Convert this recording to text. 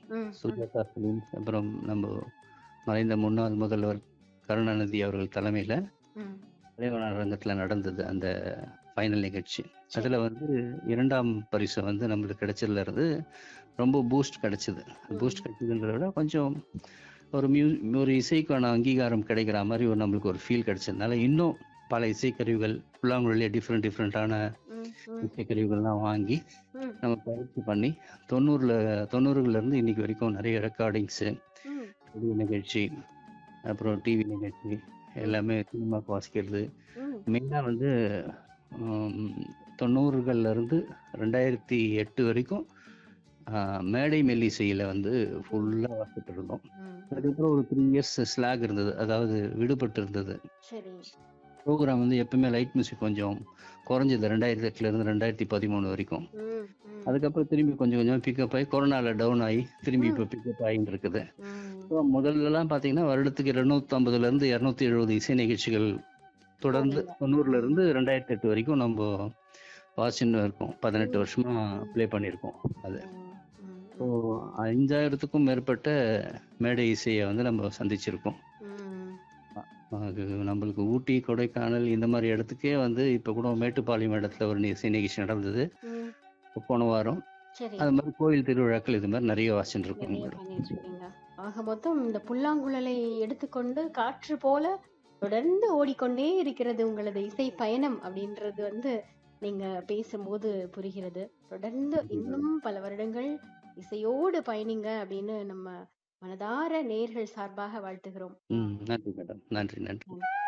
ம், சுஜாதா ஃபிலிம்ஸ் அப்புறம் நம்ம மறைந்த முன்னாள் முதல்வர் கருணாநிதி அவர்கள் தலைமையில் ம், இறைவனார் அரங்கத்தில் நடந்தது அந்த ஃபைனல் நிகழ்ச்சி அதில் வந்து இரண்டாம் பரிசு வந்து நம்மளுக்கு கிடைச்சதுல இருந்து ரொம்ப பூஸ்ட் கிடைச்சது பூஸ்ட் கிடைச்சதுன்றத விட கொஞ்சம் ஒரு மியூ ஒரு இசைக்கான அங்கீகாரம் கிடைக்கிற மாதிரி ஒரு நம்மளுக்கு ஒரு ஃபீல் கிடைச்சதுனால இன்னும் பல இசைக்கருவிகள் புல்லாங்குழலே டிஃப்ரெண்ட் டிஃப்ரெண்ட்டான ம், ம், இசைக்கருவிகள்லாம் வாங்கி ம், நம்ம பயிற்சி பண்ணி தொண்ணூறில் தொண்ணூறுகள்லேருந்து இன்னைக்கு வரைக்கும் நிறைய ரெக்கார்டிங்ஸு ம், ரேடியோ நிகழ்ச்சி அப்புறம் டிவி நிகழ்ச்சி எல்லாமே சினிமாக்கு வாசிக்கிறது ம். மெயினாக வந்து ஹம், தொண்ணூறுகள்ல இருந்து ரெண்டாயிரத்தி எட்டு வரைக்கும் ஆஹ், மேடை மெல்லிசையில் வந்து ஃபுல்லாக வாசிட்டு இருந்தோம் ம். அதுக்கப்புறம் ஒரு த்ரீ இயர்ஸ் ஸ்லாக் இருந்தது அதாவது விடுபட்டு இருந்தது சரி ப்ரோக்ராம் வந்து எப்பவுமே லைட் மியூசிக் கொஞ்சம் குறைஞ்சது ரெண்டாயிரத்தி எட்டுலேருந்து ரெண்டாயிரத்தி பதிமூணு வரைக்கும் ம், ம், அதுக்கப்புறம் திரும்பி கொஞ்சம் கொஞ்சம் பிக்கப் ஆகி கொரோனாவில் டவுன் ஆகி திரும்பி இப்போ பிக்கப் ஆகிட்டு இருக்குது ம். ஸோ முதல்லலாம் பார்த்தீங்கன்னா வருடத்துக்கு இருநூத்தம்பதுலேருந்து இரநூத்தி எழுபது இசை நிகழ்ச்சிகள் தொடர்ந்து தொண்ணூறுல இருந்து ரெண்டாயிரத்தி எட்டு வரைக்கும் நம்ம வாசின்னு இருக்கோம் பதினெட்டு வருஷமா ப்ளே பண்ணியிருக்கோம் அது ம், ம், ஸோ அஞ்சாயிரத்துக்கும் மேற்பட்ட மேடை இசையை வந்து நம்ம சந்திச்சிருக்கோம் ம். அது நம்மளுக்கு ஊட்டி கொடைக்கானல் இந்த மாதிரி இடத்துக்கே வந்து இப்போ கூட மேட்டுப்பாளையம் இடத்துல ஒரு இசை நிகழ்ச்சி நடந்தது ம். இப்போ போன வாரம் சரி அது மாதிரி கோயில் திருவிழாக்கள் இது மாதிரி நிறைய வாசின்னு இருக்கோம் நிறைய பண்ணிட்டு இருக்கீங்க ஆக மொத்தம் இந்த புல்லாங்குழலை எடுத்துக்கொண்டு காற்று போல தொடர்ந்து ஓடிக்கொண்டே இருக்கிறது உங்களது இசை பயணம் அப்படின்றது வந்து நீங்க பேசும்போது புரிகிறது தொடர்ந்து இன்னும் பல வருடங்கள் இசையோடு பயணிங்க அப்படின்னு நம்ம மனதார நேர்கள் சார்பாக வாழ்த்துகிறோம் ம் நன்றி மேடம் நன்றி நன்றி